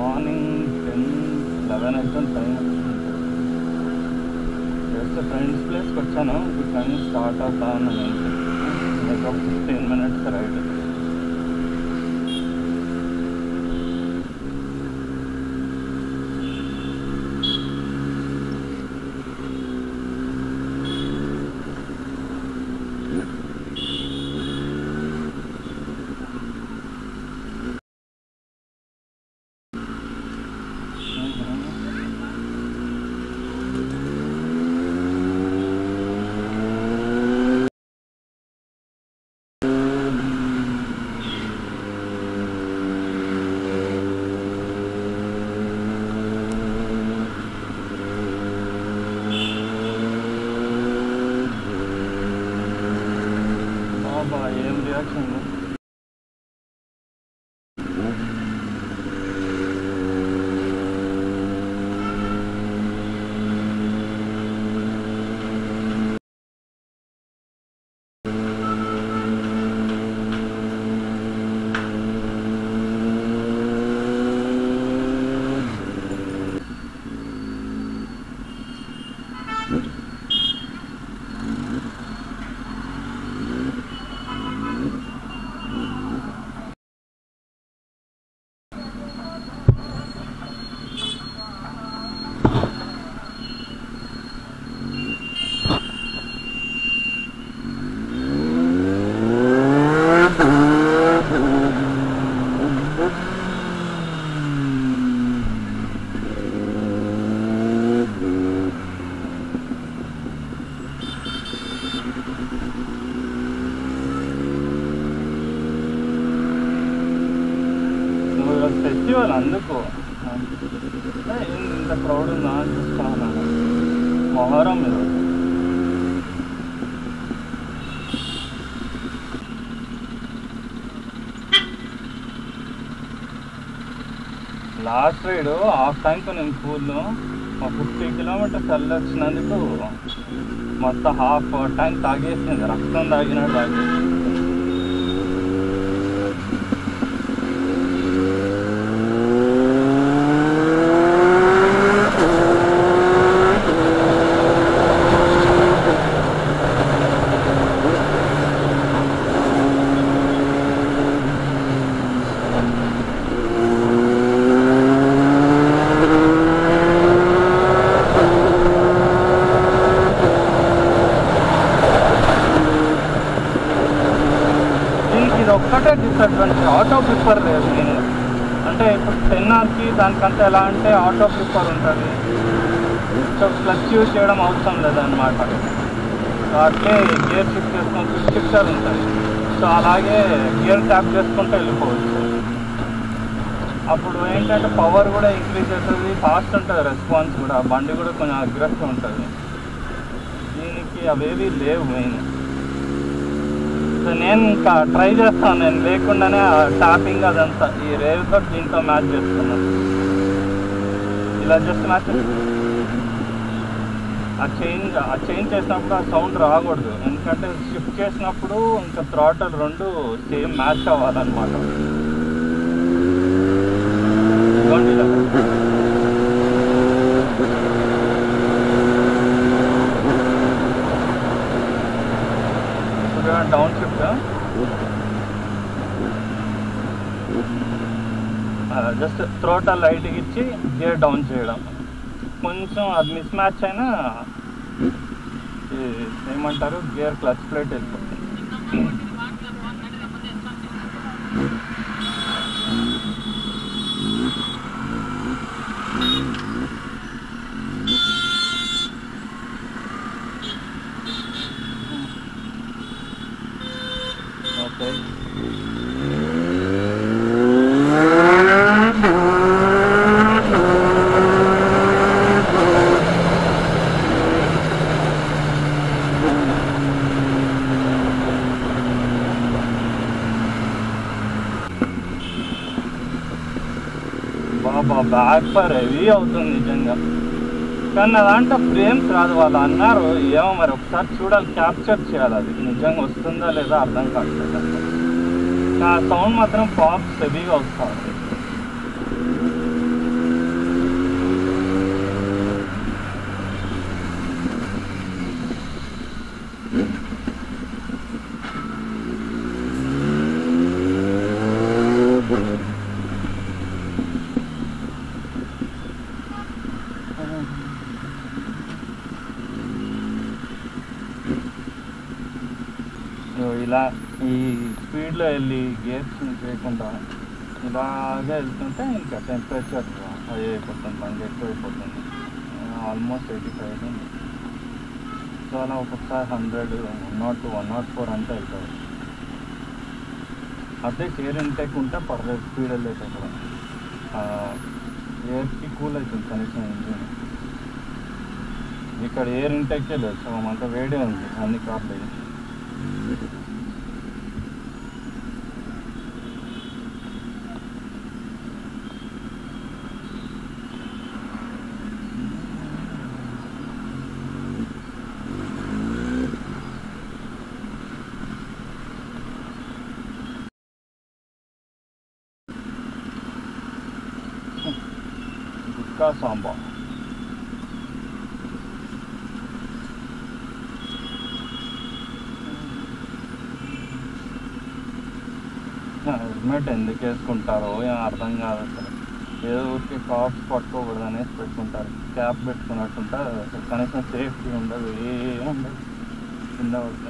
Morning ten eleven అయితే time just friends ప్లేస్కి వచ్చాను ఇప్పుడు కానీ స్టార్ట్ అవుతా ఉన్నాను లైక్ ఒక ఫిఫ్టీన్ మినిట్స్ రైడ్ బాబా ఏం రియాక్షన్ నువ్వు ఫెస్టివల్ అందుకు ఏ, ఇంత క్రౌడ్ ఉందా అని చూస్తాను మొహరం ఈరోజు లాస్ట్ రైడ్ హాఫ్ టైంకి నేను స్కూల్లో ఒక ఫిఫ్టీ కిలోమీటర్స్ వెళ్ళొచ్చినందుకు మొత్తం హాఫ్ ట్యాంక్ తాగేసింది రక్తం తాగినట్టు తాగేసింది దీనికి ఇది ఒక్కటే డిసడ్వాంటేజ్ ఆటో ప్రిఫర్ లేదు నేను అంటే ఇప్పుడు టెన్ అవర్కి దానికంతా ఎలా అంటే ఆటో ప్రిఫర్ ఉంటుంది సో క్లచ్ యూజ్ చేయడం అవసరం లేదన్నమాట సో అట్లే గేర్ షిఫ్ట్ చేసుకొని క్విక్ షిఫ్టర్ ఉంటుంది సో అలాగే గేర్ ట్యాప్ చేసుకుంటూ వెళ్ళిపోవచ్చు అప్పుడు ఏంటంటే పవర్ కూడా ఇంక్రీజ్ అవుతుంది ఫాస్ట్ ఉంటుంది రెస్పాన్స్ కూడా బండి కూడా కొంచెం అగ్రెసివ్ ఉంటుంది దీనికి అవేవి లేవు మెయిన్ సో నేను ఇంకా ట్రై చేస్తాను నేను లేకుండానే టాపింగ్ అదంతా ఈ రేవ్తో దీంతో మ్యాచ్ చేస్తున్నాను ఇలా జస్ట్ మ్యాచ్ ఆ చేంజ్ ఆ చేంజ్ చేసినప్పుడు ఆ సౌండ్ రాకూడదు ఎందుకంటే షిఫ్ట్ చేసినప్పుడు ఇంకా థ్రాటల్ రెండు సేమ్ మ్యాచ్ అవ్వాలన్నమాట ఇదిగోండి ఇలా. ఇప్పుడు డౌన్ షిఫ్ట్ జస్ట్ త్రోట లైట్కి ఇచ్చి గేర్ డౌన్ చేయడం కొంచెం అది మిస్ మ్యాచ్ అయినా ఈ ఏమంటారు గేర్ క్లచ్ ప్లేట్ వెళ్ళిపోతుంది ఓకే బాబా బ్యాక్ ఫర్ హెవీ అవుతుంది నిజంగా కానీ నా దాంట్లో ఫ్రేమ్స్ రాదు వాళ్ళు అన్నారు ఏమో మరి ఒకసారి చూడాలి క్యాప్చర్ చేయాలి అది నిజంగా వస్తుందా లేదా అర్థం కావట్లేదు ఆ సౌండ్ మాత్రం పాప్స్ హెవీగా వస్తుంది ఇలా ఈ స్పీడ్లో వెళ్ళి గేర్స్ చేయకుండా ఇలాగే వెళ్తుంటే ఇంకా టెంపరేచర్ హై అయిపోతుంది బండి ఎక్కువ అయిపోతుంది ఆల్మోస్ట్ ఎయిటీ ఫైవ్ ఉంది సో అలా ఒక్కొక్కసారి hundred one not two one not four అంటే వెళ్తుంది అదే ఎయిర్ ఇంటెక్ ఉంటే పర్లేదు స్పీడ్ వెళ్ళేది కూడా ఎయిర్కి కూల్ అవుతుంది కనీసం ఇంజిన్ ఇక్కడ ఎయిర్ ఇంటెక్కే లేదు సో అంత వేడే ఉంది అన్ని కార్లు గుట్కా సాంబా హెల్మెట్ ఎందుకు వేసుకుంటారో ఏం అర్థం కాదు అసలు ఏదో ఊరికి కాప్స్ పట్టుకోకూడదు అనేసి పెట్టుకుంటారు క్యాప్ పెట్టుకున్నట్టుంటారు అసలు కనీసం సేఫ్టీ ఉండదు ఏం ఉండదు కింద పడితే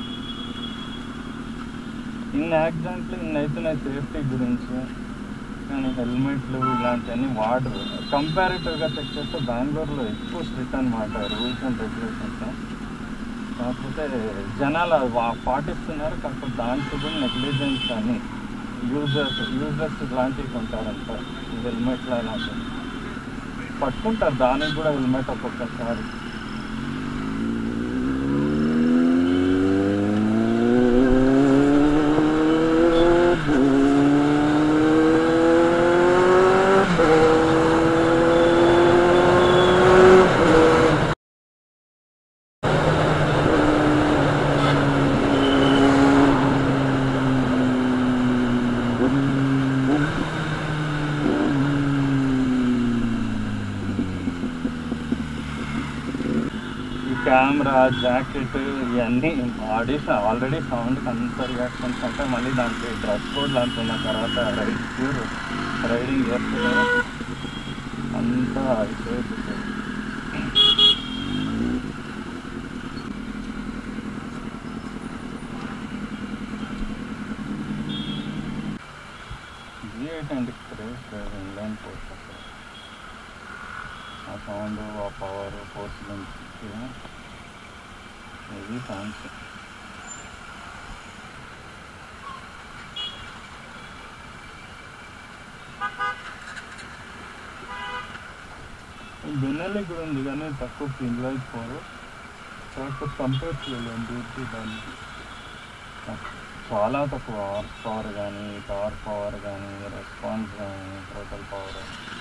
ఇన్ని యాక్సిడెంట్లు ఇన్ని అవుతున్నాయి సేఫ్టీ గురించి కానీ హెల్మెట్లు ఇలాంటివన్నీ వాడరు కంపారిటివ్గా చెక్ చేస్తే బెంగళూరులో ఎక్కువ స్ట్రిక్ట్ అనమాట రూల్స్ అండ్ రెగ్యులేషన్స్ కాకపోతే జనాలు అవి వా- పాటిస్తున్నారు కాకపోతే దాంట్లో కూడా నెగ్లిజెన్స్ అని యూజర్స్ యూజర్స్ ఇలాంటివి కొంటారంట ఈ హెల్మెట్లు ఇలాంటివి పట్టుకుంటారు దానికి కూడా హెల్మెట్ ఒక్కొక్కసారి ఈ కెమెరా జాకెట్ ఇవన్నీ ఆడిషన్ ఆల్రెడీ సౌండ్ అంత రియాక్షన్స్ అంటే మళ్ళీ దాంట్లో డ్రెస్ కోడ్ లాంటి తర్వాత రైడ్ ప్యూర్ రైడింగ్ చేస్తున్నారు అంతా అయిపోతుంది జీ ఎయిట్ అంటే క్రేజ్ లేదు ఇంగ్లాండ్ పోస్ట్ అసలు ఆ సౌండ్ ఆ పవర్ ఫోర్స్ ఇది ఫ్యాన్స్ బెన్నెల్లి కూడా ఉంది కానీ తక్కువ పింగ్ అయిపోరు కాకపోతే కంపేర్ చేయలేము బ్యూటీ దానికి చాలా తక్కువ హార్స్ పవర్ కానీ పవర్ పవర్ కానీ రెస్పాన్స్ కానీ టోటల్ పవర్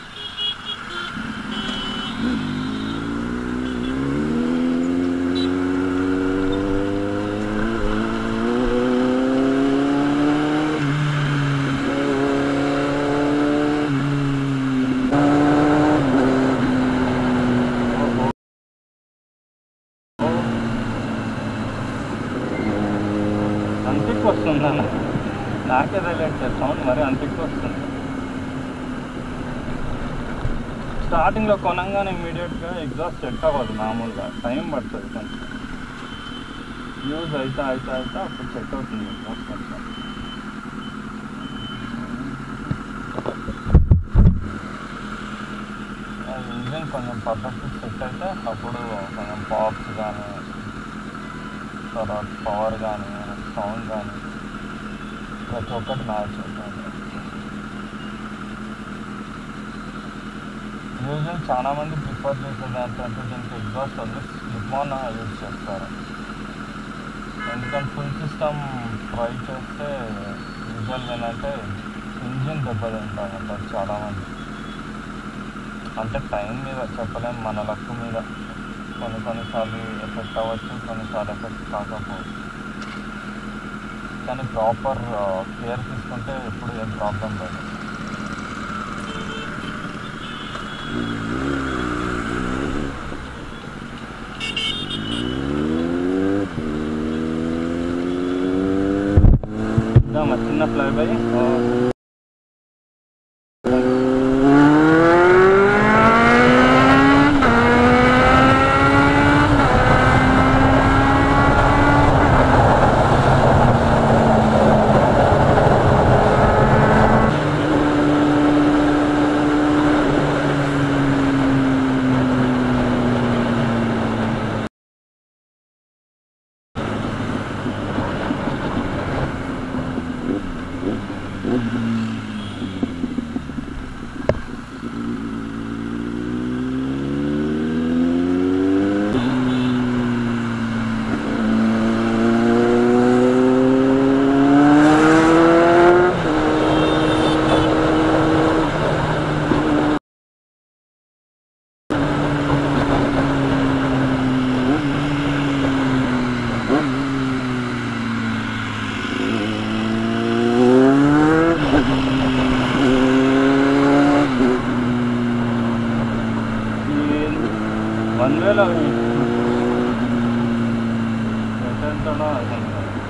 అంతకు వస్తుంది అన్న నాకే తెలియట్లేదు సౌండ్ మరి అంతకు వస్తుంది స్టార్టింగ్లో కొనంగానే ఇమీడియట్గా ఎగ్జాస్ట్ సెట్ అవ్వదు మామూలుగా టైం పడుతుంది కొంచెం యూజ్ అయితే అయితే అయితే అప్పుడు సెట్ అవుతుంది ఎగ్జాస్ట్ కొంచెం ఇంజిన్ కొంచెం పర్ఫెక్ట్ సెట్ అయితే అప్పుడు కొంచెం పాప్స్ కానీ తర్వాత పవర్ కానీ సౌండ్ కానీ ప్రతి ఒక్కటి మ్యాచ్ అవుతుంది యూజువల్ చాలా మంది ప్రిఫర్ చేసేది ఏంటంటే దీనికి ఎగ్జాస్ట్ వల్ల స్లిప్ ఆన్ యూజ్ చేస్తారు ఎందుకంటే ఫుల్ సిస్టమ్ ట్రై చేస్తే యూజువల్ ఏంటంటే ఇంజిన్ దెబ్బతింటారు అంటారు చాలామంది అంటే టైం మీద చెప్పలేం మన లక్ మీద కొన్ని కొన్నిసార్లు ఎఫెక్ట్ అవ్వచ్చు కొన్నిసార్లు ఎఫెక్ట్ కాకపోవచ్చు కానీ ప్రాపర్ కేర్ తీసుకుంటే ఎప్పుడు ఏం ప్రాబ్లం లేదు ఇద్దామా చిన్న ఫ్లై బై వేలు అవి ఎంతెంతనో అసలు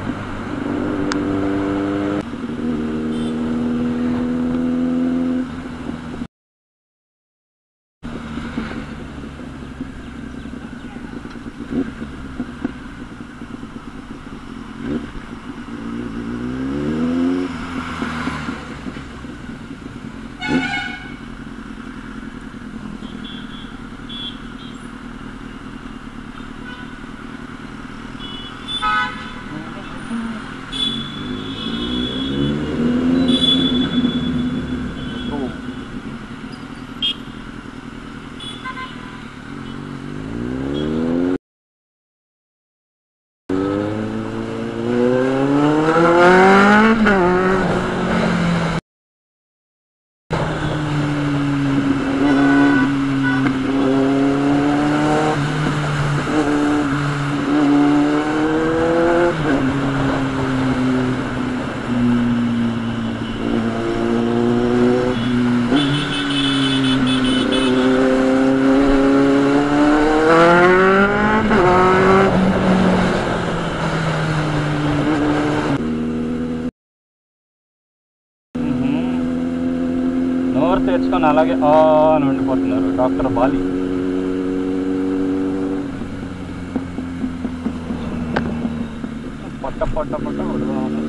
నోరు తెచ్చుకొని అలాగే ఆ అని ఉండిపోతున్నారు డాక్టర్ బాలి పట్ట పట్ట పట్ట ఉడవాలి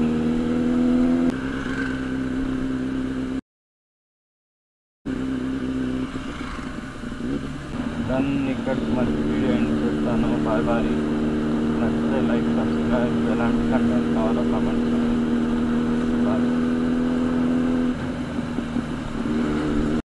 డన్ ఇక్కడ మరి వీడియో ఎండ్ చేస్తాను బాయ్ బాయ్ నచ్చితే లైక్ సబ్స్క్రైబ్ ఎలాంటి కంటెంట్ కావాలో కామెంట్ చేయండి